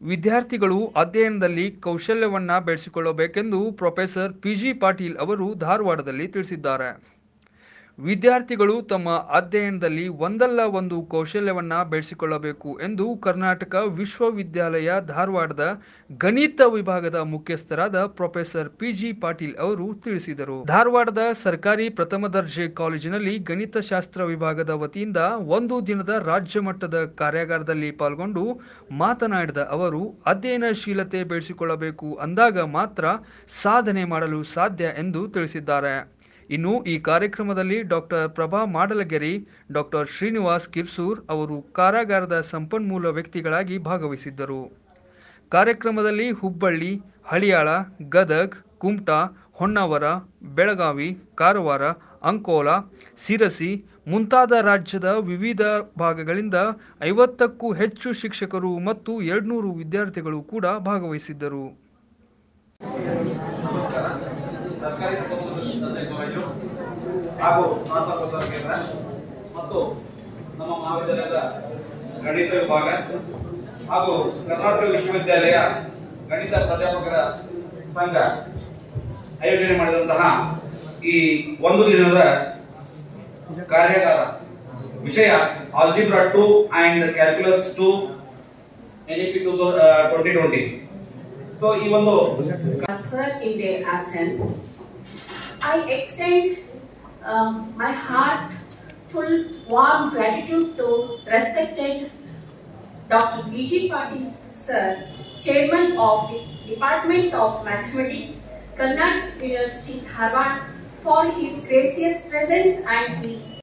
ವಿದ್ಯಾರ್ಥಿಗಳು ಅಧ್ಯಯನದಲ್ಲಿ ಕೌಶಲ್ಯವನ್ನ ಬೆಳೆಸಿಕೊಳ್ಳಬೇಕೆಂದು ಪ್ರೊಫೆಸರ್ ಪಿ ಜಿ ಪಾಟೀಲ್ ಅವರು ಧಾರವಾಡದಲ್ಲಿ ತಿಳಿಸಿದ್ದಾರೆ ವಿದ್ಯಾರ್ಥಿಗಳು ತಮ್ಮ ಅಧ್ಯಯನದಲ್ಲಿ ಒಂದಲ್ಲ ಒಂದು ಕೌಶಲ್ಯವನ್ನ ಬೆಳೆಸಿಕೊಳ್ಳಬೇಕು ಎಂದು ಕರ್ನಾಟಕ ವಿಶ್ವವಿದ್ಯಾಲಯ ಧಾರವಾಡದ ಗಣಿತ ವಿಭಾಗದ ಮುಖ್ಯಸ್ಥರಾದ ಪ್ರೊಫೆಸರ್ ಪಿ ಜಿ ಪಾಟೀಲ್ ಅವರು ತಿಳಿಸಿದರು ಧಾರವಾಡದ ಸರ್ಕಾರಿ ಪ್ರಥಮ ದರ್ಜೆ ಕಾಲೇಜಿನಲ್ಲಿ ಗಣಿತಶಾಸ್ತ್ರ ವಿಭಾಗದ ವತಿಯಿಂದ ಒಂದು ದಿನದ ರಾಜ್ಯ ಮಟ್ಟದ ಕಾರ್ಯಾಗಾರದಲ್ಲಿ ಪಾಲ್ಗೊಂಡು ಮಾತನಾಡಿದ ಅವರು ಅಧ್ಯಯನಶೀಲತೆ ಬೆಳೆಸಿಕೊಳ್ಳಬೇಕು ಅಂದಾಗ ಮಾತ್ರ ಸಾಧನೆ ಮಾಡಲು ಸಾಧ್ಯ ಎಂದು ತಿಳಿಸಿದ್ದಾರೆ ಇನ್ನು ಈ ಕಾರ್ಯಕ್ರಮದಲ್ಲಿ ಡಾಕ್ಟರ್ ಪ್ರಭಾ ಮಾಡಲಗೆರೆ ಡಾಕ್ಟರ್ ಶ್ರೀನಿವಾಸ್ ಕಿರ್ಸೂರ್ ಅವರು ಕಾರಾಗಾರದ ಸಂಪನ್ಮೂಲ ವ್ಯಕ್ತಿಗಳಾಗಿ ಭಾಗವಹಿಸಿದ್ದರು ಕಾರ್ಯಕ್ರಮದಲ್ಲಿ ಹುಬ್ಬಳ್ಳಿ ಹಳಿಯಾಳ ಗದಗ್ ಕುಮಟಾ ಹೊನ್ನಾವರ ಬೆಳಗಾವಿ ಕಾರವಾರ ಅಂಕೋಲಾ ಸಿರಸಿ ಮುಂತಾದ ರಾಜ್ಯದ ವಿವಿಧ ಭಾಗಗಳಿಂದ ಐವತ್ತಕ್ಕೂ ಹೆಚ್ಚು ಶಿಕ್ಷಕರು ಮತ್ತು ಎರಡ್ನೂರು ವಿದ್ಯಾರ್ಥಿಗಳು ಕೂಡ ಭಾಗವಹಿಸಿದ್ದರು ನಮಸ್ಕಾರ ಸರ್ಕಾರಿ ಪ್ರಥಮ ದರ್ಜೆ ಕಾಲೇಜು ಹಾಗೂ ಸ್ನಾತಕೋತ್ತರ ಕೇಂದ್ರ ಮತ್ತು ನಮ್ಮ ಮಹಾವಿದ್ಯಾಲಯದ ಗಣಿತ ವಿಭಾಗ ಹಾಗೂ ಕರ್ನಾಟಕ ವಿಶ್ವವಿದ್ಯಾಲಯ ಗಣಿತ ಪ್ರಾಧ್ಯಾಪಕರ ಸಂಘ ಆಯೋಜನೆ ಮಾಡಿದಂತಹ ಈ ಒಂದು ದಿನದ ಕಾರ್ಯಾಗಾರ ವಿಷಯ algebra two and calculus two NEP two twenty twenty so ಈ ಒಂದು sir in their absence. I extend um, my heartful, warm gratitude to respected Dr. B.G. Patil, sir, Chairman of the Department of Mathematics, Karnataka University, Dharwad, for his gracious presence and his